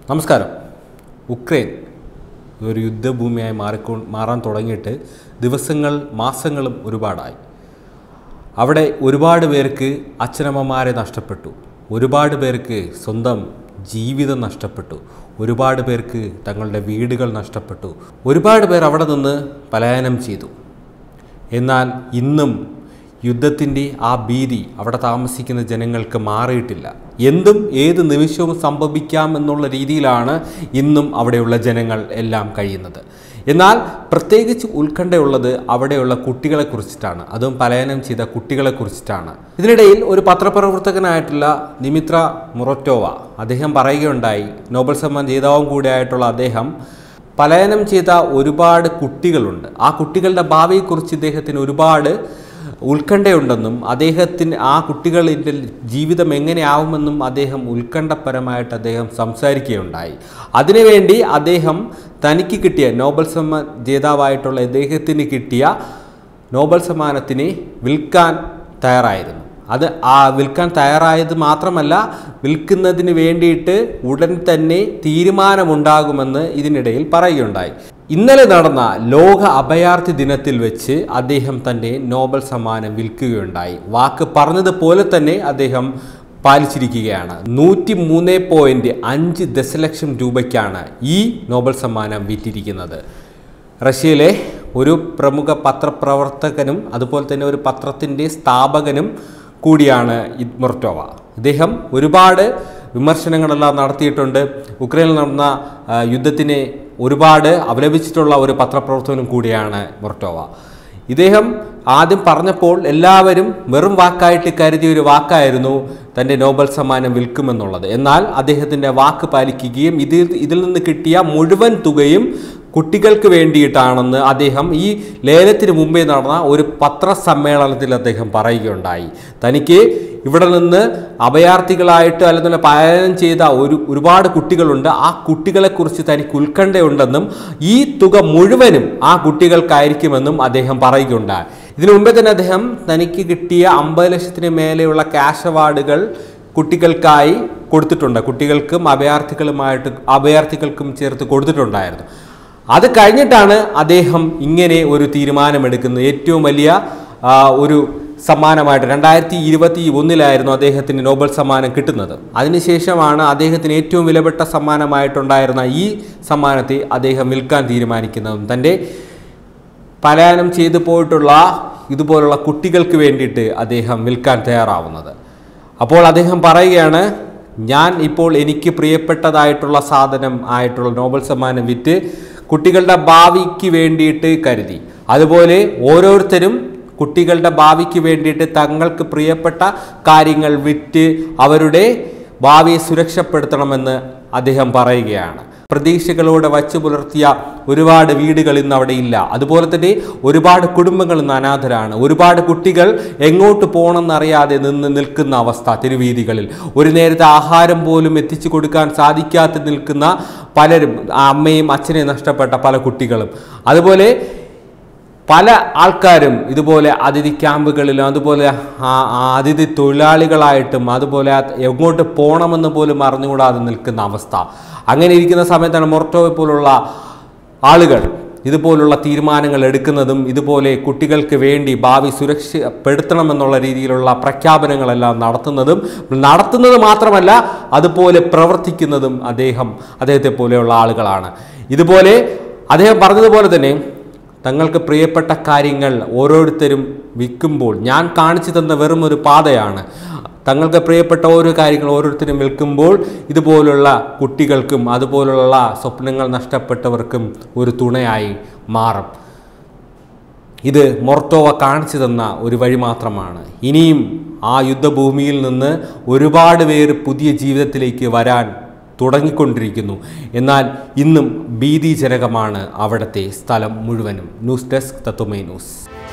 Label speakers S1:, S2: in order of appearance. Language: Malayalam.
S1: നമസ്കാരം ഉക്രൈൻ ഒരു യുദ്ധഭൂമിയായി മാറിക്കൊ മാറാൻ തുടങ്ങിയിട്ട് ദിവസങ്ങൾ മാസങ്ങളും ഒരുപാടായി അവിടെ ഒരുപാട് പേർക്ക് അച്ഛനമ്മമാരെ നഷ്ടപ്പെട്ടു ഒരുപാട് പേർക്ക് സ്വന്തം ജീവിതം നഷ്ടപ്പെട്ടു ഒരുപാട് പേർക്ക് തങ്ങളുടെ വീടുകൾ നഷ്ടപ്പെട്ടു ഒരുപാട് പേർ അവിടെ നിന്ന് പലായനം ചെയ്തു എന്നാൽ ഇന്നും യുദ്ധത്തിൻ്റെ ആ ഭീതി അവിടെ താമസിക്കുന്ന ജനങ്ങൾക്ക് മാറിയിട്ടില്ല എന്തും ഏത് നിമിഷവും സംഭവിക്കാം എന്നുള്ള രീതിയിലാണ് ഇന്നും അവിടെയുള്ള ജനങ്ങൾ എല്ലാം കഴിയുന്നത് എന്നാൽ പ്രത്യേകിച്ച് ഉത്കണ്ഠയുള്ളത് അവിടെയുള്ള കുട്ടികളെ കുറിച്ചിട്ടാണ് അതും പലായനം ചെയ്ത കുട്ടികളെ കുറിച്ചിട്ടാണ് ഇതിനിടയിൽ ഒരു പത്രപ്രവർത്തകനായിട്ടുള്ള നിമിത്ര മുററ്റോവ അദ്ദേഹം പറയുകയുണ്ടായി നോബൽ സമ്മാൻ ജേതാവും കൂടിയായിട്ടുള്ള അദ്ദേഹം പലായനം ചെയ്ത ഒരുപാട് കുട്ടികളുണ്ട് ആ കുട്ടികളുടെ ഭാവിയെക്കുറിച്ച് ഇദ്ദേഹത്തിന് ഒരുപാട് ഉത്കണ്ഠയുണ്ടെന്നും അദ്ദേഹത്തിന് ആ കുട്ടികളുടെ ജീവിതം എങ്ങനെയാവുമെന്നും അദ്ദേഹം ഉത്കണ്ഠപരമായിട്ട് അദ്ദേഹം സംസാരിക്കുകയുണ്ടായി അതിനുവേണ്ടി അദ്ദേഹം തനിക്ക് കിട്ടിയ നോബൽ സമ്മാൻ ജേതാവായിട്ടുള്ള ഇദ്ദേഹത്തിന് കിട്ടിയ നോബൽ സമ്മാനത്തിനെ വിൽക്കാൻ തയ്യാറായിരുന്നു അത് ആ വിൽക്കാൻ തയ്യാറായത് മാത്രമല്ല വിൽക്കുന്നതിന് വേണ്ടിയിട്ട് ഉടൻ തന്നെ തീരുമാനമുണ്ടാകുമെന്ന് ഇതിനിടയിൽ പറയുകയുണ്ടായി ഇന്നലെ നടന്ന ലോക അഭയാർത്ഥി ദിനത്തിൽ വെച്ച് അദ്ദേഹം തൻ്റെ നോബൽ സമ്മാനം വിൽക്കുകയുണ്ടായി വാക്ക് പറഞ്ഞതുപോലെ തന്നെ അദ്ദേഹം പാലിച്ചിരിക്കുകയാണ് നൂറ്റി മൂന്ന് പോയിന്റ് അഞ്ച് ദശലക്ഷം രൂപയ്ക്കാണ് ഈ നോബൽ സമ്മാനം വിറ്റിരിക്കുന്നത് റഷ്യയിലെ ഒരു പ്രമുഖ പത്രപ്രവർത്തകനും അതുപോലെ തന്നെ ഒരു പത്രത്തിൻ്റെ സ്ഥാപകനും കൂടിയാണ് ഇദ്മർട്ടോവ ഇദ്ദേഹം ഒരുപാട് വിമർശനങ്ങളെല്ലാം നടത്തിയിട്ടുണ്ട് ഉക്രൈനിൽ നടന്ന ആ, യുദ്ധത്തിനെ ഒരുപാട് അപലപിച്ചിട്ടുള്ള ഒരു പത്രപ്രവർത്തകനും കൂടിയാണ് മൊർട്ടോവ ഇദ്ദേഹം ആദ്യം പറഞ്ഞപ്പോൾ എല്ലാവരും വെറും വാക്കായിട്ട് കരുതിയ ഒരു വാക്കായിരുന്നു തൻ്റെ നോബൽ സമ്മാനം വിൽക്കുമെന്നുള്ളത് എന്നാൽ അദ്ദേഹത്തിൻ്റെ വാക്ക് പാലിക്കുകയും ഇതിൽ ഇതിൽ നിന്ന് കിട്ടിയ മുഴുവൻ തുകയും കുട്ടികൾക്ക് വേണ്ടിയിട്ടാണെന്ന് അദ്ദേഹം ഈ ലേലത്തിന് മുമ്പേ നടന്ന ഒരു പത്രസമ്മേളനത്തിൽ അദ്ദേഹം പറയുകയുണ്ടായി തനിക്ക് ഇവിടെ നിന്ന് അഭയാർത്ഥികളായിട്ട് അല്ലെങ്കിൽ പലായനം ചെയ്ത ഒരു ഒരുപാട് കുട്ടികളുണ്ട് ആ കുട്ടികളെക്കുറിച്ച് തനിക്ക് ഉത്കണ്ഠയുണ്ടെന്നും ഈ തുക മുഴുവനും ആ കുട്ടികൾക്കായിരിക്കുമെന്നും അദ്ദേഹം പറയുകയുണ്ടായി ഇതിനു മുമ്പേ തന്നെ അദ്ദേഹം തനിക്ക് കിട്ടിയ അമ്പത് ലക്ഷത്തിന് മേലെയുള്ള ക്യാഷ് അവാർഡുകൾ കുട്ടികൾക്കായി കൊടുത്തിട്ടുണ്ട് കുട്ടികൾക്കും അഭയാർത്ഥികളുമായിട്ട് അഭയാർത്ഥികൾക്കും ചേർത്ത് കൊടുത്തിട്ടുണ്ടായിരുന്നു അത് കഴിഞ്ഞിട്ടാണ് അദ്ദേഹം ഇങ്ങനെ ഒരു തീരുമാനമെടുക്കുന്നത് ഏറ്റവും വലിയ ആ, ഒരു സമ്മാനമായിട്ട് രണ്ടായിരത്തി ഇരുപത്തി ഒന്നിലായിരുന്നു അദ്ദേഹത്തിന് നോബൽ സമ്മാനം കിട്ടുന്നത് അതിനുശേഷമാണ് അദ്ദേഹത്തിന് ഏറ്റവും വിലപ്പെട്ട സമ്മാനമായിട്ടുണ്ടായിരുന്ന ഈ സമ്മാനത്തെ അദ്ദേഹം വിൽക്കാൻ തീരുമാനിക്കുന്നതും തൻ്റെ പലായനം ചെയ്തു പോയിട്ടുള്ള ഇതുപോലുള്ള കുട്ടികൾക്ക് വേണ്ടിയിട്ട് അദ്ദേഹം വിൽക്കാൻ തയ്യാറാവുന്നത് അപ്പോൾ അദ്ദേഹം പറയുകയാണ് ഞാൻ ഇപ്പോൾ എനിക്ക് പ്രിയപ്പെട്ടതായിട്ടുള്ള സാധനം ആയിട്ടുള്ള നോബൽ സമ്മാനം വിറ്റ് കുട്ടികളുടെ ഭാവിക്ക് വേണ്ടിയിട്ട് കരുതി അതുപോലെ ഓരോരുത്തരും കുട്ടികളുടെ ഭാവിക്ക് വേണ്ടിയിട്ട് തങ്ങൾക്ക് പ്രിയപ്പെട്ട കാര്യങ്ങൾ വിറ്റ് അവരുടെ ഭാവിയെ സുരക്ഷപ്പെടുത്തണമെന്ന് അദ്ദേഹം പറയുകയാണ് പ്രതീക്ഷകളോടെ വച്ചു പുലർത്തിയ ഒരുപാട് വീടുകൾ ഇന്ന് അവിടെ ഇല്ല അതുപോലെ തന്നെ ഒരുപാട് കുടുംബങ്ങൾ ഇന്ന് അനാഥരാണ് ഒരുപാട് കുട്ടികൾ എങ്ങോട്ട് പോകണമെന്നറിയാതെ നിന്ന് നിൽക്കുന്ന അവസ്ഥ തെരുവീതികളിൽ ഒരു നേരത്തെ ആഹാരം പോലും എത്തിച്ചു കൊടുക്കാൻ സാധിക്കാതെ നിൽക്കുന്ന പലരും ആ അമ്മയും അച്ഛനെയും നഷ്ടപ്പെട്ട പല കുട്ടികളും അതുപോലെ പല ആൾക്കാരും ഇതുപോലെ അതിഥി ക്യാമ്പുകളിലും അതുപോലെ ആ ആ അതിഥി തൊഴിലാളികളായിട്ടും അതുപോലെ അത് എങ്ങോട്ട് പോകണമെന്ന് പോലും അറിഞ്ഞുകൂടാതെ നിൽക്കുന്ന അവസ്ഥ അങ്ങനെ ഇരിക്കുന്ന സമയത്താണ് മൊർട്ടോയെ പോലുള്ള ആളുകൾ ഇതുപോലുള്ള തീരുമാനങ്ങൾ എടുക്കുന്നതും ഇതുപോലെ കുട്ടികൾക്ക് വേണ്ടി ഭാവി സുരക്ഷപ്പെടുത്തണമെന്നുള്ള രീതിയിലുള്ള പ്രഖ്യാപനങ്ങളെല്ലാം നടത്തുന്നതും നടത്തുന്നത് മാത്രമല്ല അതുപോലെ പ്രവർത്തിക്കുന്നതും അദ്ദേഹം അദ്ദേഹത്തെ പോലെയുള്ള ആളുകളാണ് ഇതുപോലെ അദ്ദേഹം പറഞ്ഞതുപോലെ തന്നെ തങ്ങൾക്ക് പ്രിയപ്പെട്ട കാര്യങ്ങൾ ഓരോരുത്തരും വിൽക്കുമ്പോൾ ഞാൻ കാണിച്ചു തന്ന വെറും ഒരു പാതയാണ് തങ്ങൾക്ക് പ്രിയപ്പെട്ട ഓരോ കാര്യങ്ങൾ ഓരോരുത്തരും വിൽക്കുമ്പോൾ ഇതുപോലുള്ള കുട്ടികൾക്കും അതുപോലുള്ള സ്വപ്നങ്ങൾ നഷ്ടപ്പെട്ടവർക്കും ഒരു തുണയായി മാറും ഇത് മൊർട്ടോവ കാണിച്ചു തന്ന ഒരു വഴി മാത്രമാണ് ഇനിയും ആ യുദ്ധഭൂമിയിൽ നിന്ന് ഒരുപാട് പേര് പുതിയ ജീവിതത്തിലേക്ക് വരാൻ തുടങ്ങിക്കൊണ്ടിരിക്കുന്നു എന്നാൽ ഇന്നും ഭീതിജനകമാണ് അവിടുത്തെ സ്ഥലം മുഴുവനും ന്യൂസ് ഡെസ്ക് തത്വമേ ന്യൂസ്